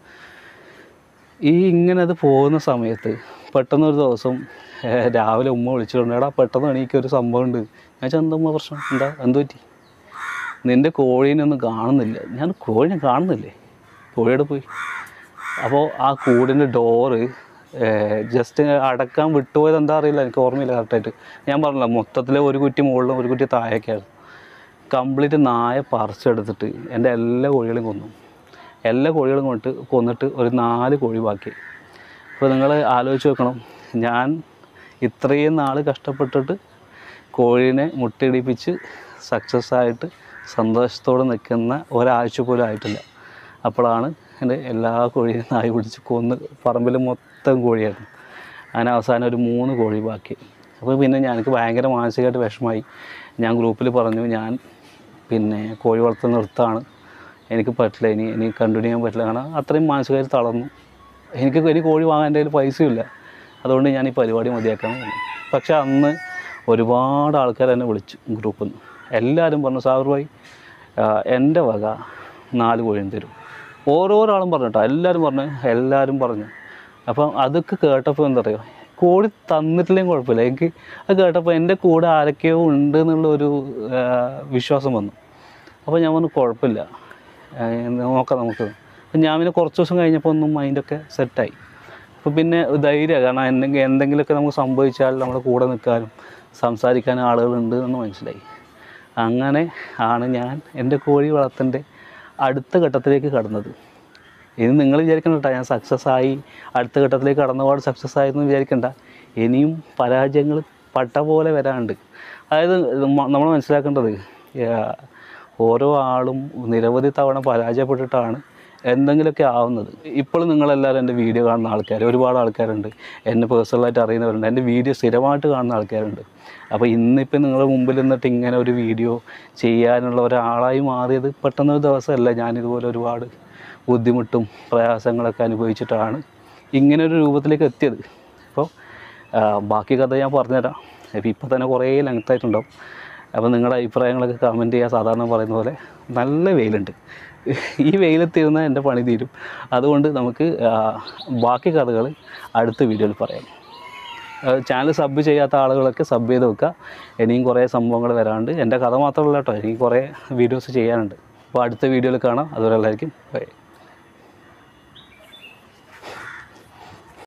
Speaker 1: ഈ ഇങ്ങനെ അത് പോകുന്ന സമയത്ത് പെട്ടെന്ന് ഒരു ദിവസം ഏഹ്, രാവിലെ ഉമ്മ വിളിച്ചിട്ടുണ്ട് എടാ പെട്ടെന്ന് എനിക്ക് ഒരു സംഭവം ഉണ്ട് ഞാൻ ചോദിച്ചു, എന്താ ഉമ്മ പ്രശ്നം എന്താ എന്ത് പറ്റി നിൻ്റെ കോഴീനെ ഒന്നും കാണുന്നില്ല ഞാൻ കോഴിനെ കാണുന്നില്ലേ കോഴിയുടെ പോയി അപ്പോൾ ആ കൂടിൻ്റെ ഡോറ് ജസ്റ്റ് അടക്കാൻ വിട്ടുപോയത് എന്താ അറിയില്ല എനിക്ക് ഓർമ്മയില്ല കറക്റ്റായിട്ട് ഞാൻ പറഞ്ഞില്ല മൊത്തത്തിൽ ഒരു കുറ്റി മുകളിലും ഒരു കുറ്റി താഴേക്കാണ് കംപ്ലീറ്റ് നായ പറിച്ചെടുത്തിട്ട് എൻ്റെ എല്ലാ കോഴികളെയും കൊന്നു എല്ലാ കോഴികളും കൊണ്ടിട്ട് കൊന്നിട്ട് ഒരു നാല് കോഴി ബാക്കി അപ്പോൾ നിങ്ങൾ ആലോചിച്ച് വെക്കണം ഞാൻ ഇത്രയും നാൾ കഷ്ടപ്പെട്ടിട്ട് കോഴീനെ മുട്ടയിടിപ്പിച്ച് സക്സസ് ആയിട്ട് സന്തോഷത്തോടെ നിൽക്കുന്ന ഒരാഴ്ച പോലും ആയിട്ടില്ല അപ്പോഴാണ് എൻ്റെ എല്ലാ കോഴിയും നായി പിടിച്ച് കൊന്ന് പറമ്പിൽ മൊത്തം കോഴിയായിരുന്നു അങ്ങനെ അവസാനം ഒരു മൂന്ന് കോഴി ബാക്കി അപ്പോൾ പിന്നെ ഞാൻ എനിക്ക് ഭയങ്കര മാനസികമായിട്ട് വിഷമായി ഞാൻ ഗ്രൂപ്പിൽ പറഞ്ഞു ഞാൻ പിന്നെ കോഴി വളർത്തൽ നിർത്താണ് എനിക്ക് പറ്റില്ല ഇനി ഇനി കണ്ടിന്യൂ ചെയ്യാൻ പറ്റില്ല കാരണം അത്രയും മാനസികമായിട്ട് തളർന്നു എനിക്ക് ഒരു കോഴി വാങ്ങാൻ എൻ്റെ കയ്യിൽ പൈസയില്ല അതുകൊണ്ട് ഞാൻ ഈ പരിപാടി മതിയാക്കാൻ തോന്നി പക്ഷേ അന്ന് ഒരുപാട് ആൾക്കാർ എന്നെ വിളിച്ചു ഗ്രൂപ്പിൽ നിന്ന് എല്ലാവരും പറഞ്ഞു സാബർ ഭായി ആ, എൻ്റെ വക നാല് കോഴിയും തരും ഓരോരാളും പറഞ്ഞു കേട്ടോ എല്ലാവരും പറഞ്ഞു എല്ലാവരും പറഞ്ഞു അപ്പം അതൊക്കെ കേട്ടപ്പോൾ എന്താ പറയുക കോഴി തന്നിട്ടില്ലെങ്കിൽ കുഴപ്പമില്ല എനിക്ക് അത് കേട്ടപ്പോൾ എൻ്റെ കൂടെ ആരൊക്കെയോ ഉണ്ട് എന്നുള്ളൊരു ആ, വിശ്വാസം വന്നു അപ്പോൾ ഞാൻ പറഞ്ഞു കുഴപ്പമില്ല ആ, നോക്കാം നമുക്ക് അപ്പം ഞാൻ പിന്നെ കുറച്ച് ദിവസം കഴിഞ്ഞപ്പോൾ ഒന്നും മൈൻഡൊക്കെ സെറ്റായി അപ്പോൾ പിന്നെ ധൈര്യമാണ് കാരണം എന്തെങ്കിലും എന്തെങ്കിലുമൊക്കെ നമുക്ക് സംഭവിച്ചാൽ നമ്മുടെ കൂടെ നിൽക്കാനും സംസാരിക്കാനും ആളുകളുണ്ട് എന്ന് മനസ്സിലായി അങ്ങനെ ആണ് ഞാൻ എൻ്റെ കോഴി വളർത്തൻ്റെ അടുത്ത ഘട്ടത്തിലേക്ക് കടന്നത് ഇനി നിങ്ങൾ വിചാരിക്കണ്ട കേട്ടോ ഞാൻ സക്സസ് ആയി അടുത്ത ഘട്ടത്തിലേക്ക് കടന്നപാട് സക്സസ് ആയെന്ന് വിചാരിക്കണ്ട ഇനിയും പരാജയങ്ങൾ പട്ട പോലെ വരാനുണ്ട് അതായത് നമ്മൾ മനസ്സിലാക്കേണ്ടത് ആ, ഓരോ ആളും നിരവധി തവണ പരാജയപ്പെട്ടിട്ടാണ് എന്തെങ്കിലുമൊക്കെ ആവുന്നത് ഇപ്പോഴും നിങ്ങളെല്ലാവരും എൻ്റെ വീഡിയോ കാണുന്ന ആൾക്കാർ ഒരുപാട് ആൾക്കാരുണ്ട് എന്നെ പേഴ്സണലായിട്ട് അറിയുന്നവരുണ്ട് എൻ്റെ വീഡിയോ സ്ഥിരമായിട്ട് കാണുന്ന ആൾക്കാരുണ്ട് അപ്പോൾ ഇന്നിപ്പോൾ നിങ്ങളുടെ മുമ്പിൽ നിന്നിട്ട് ഇങ്ങനെ ഒരു വീഡിയോ ചെയ്യാനുള്ള ഒരാളായി മാറിയത് പെട്ടെന്നൊരു ദിവസമല്ല ഞാനിതുപോലെ ഒരുപാട് ബുദ്ധിമുട്ടും പ്രയാസങ്ങളൊക്കെ അനുഭവിച്ചിട്ടാണ് ഇങ്ങനെ ഒരു രൂപത്തിലേക്ക് എത്തിയത് അപ്പോൾ ആ, ബാക്കി കഥ ഞാൻ പറഞ്ഞുതരാം അപ്പോൾ ഇപ്പോൾ തന്നെ കുറേ ലെങ്ത് ആയിട്ടുണ്ടാവും അപ്പോൾ നിങ്ങളുടെ അഭിപ്രായങ്ങളൊക്കെ കമൻറ്റ് ചെയ്യുക സാധാരണ പറയുന്ന പോലെ നല്ല വെയിലുണ്ട് ഈ വെയിലെത്തിരുന്നാൽ എൻ്റെ പണി തീരും അതുകൊണ്ട് നമുക്ക് ആ, ബാക്കി കഥകൾ അടുത്ത വീഡിയോയിൽ പറയാം ചാനൽ സബ് ചെയ്യാത്ത ആളുകളൊക്കെ സബ് ചെയ്ത് വെക്കുക ഇനിയും കുറേ സംഭവങ്ങൾ വരാണ്ട് എൻ്റെ കഥ മാത്രമല്ല കേട്ടോ എനിക്ക് കുറേ വീഡിയോസ് ചെയ്യാനുണ്ട് അപ്പോൾ അടുത്ത വീഡിയോയിൽ കാണാം അതുവരെ എല്ലാവർക്കും ബൈ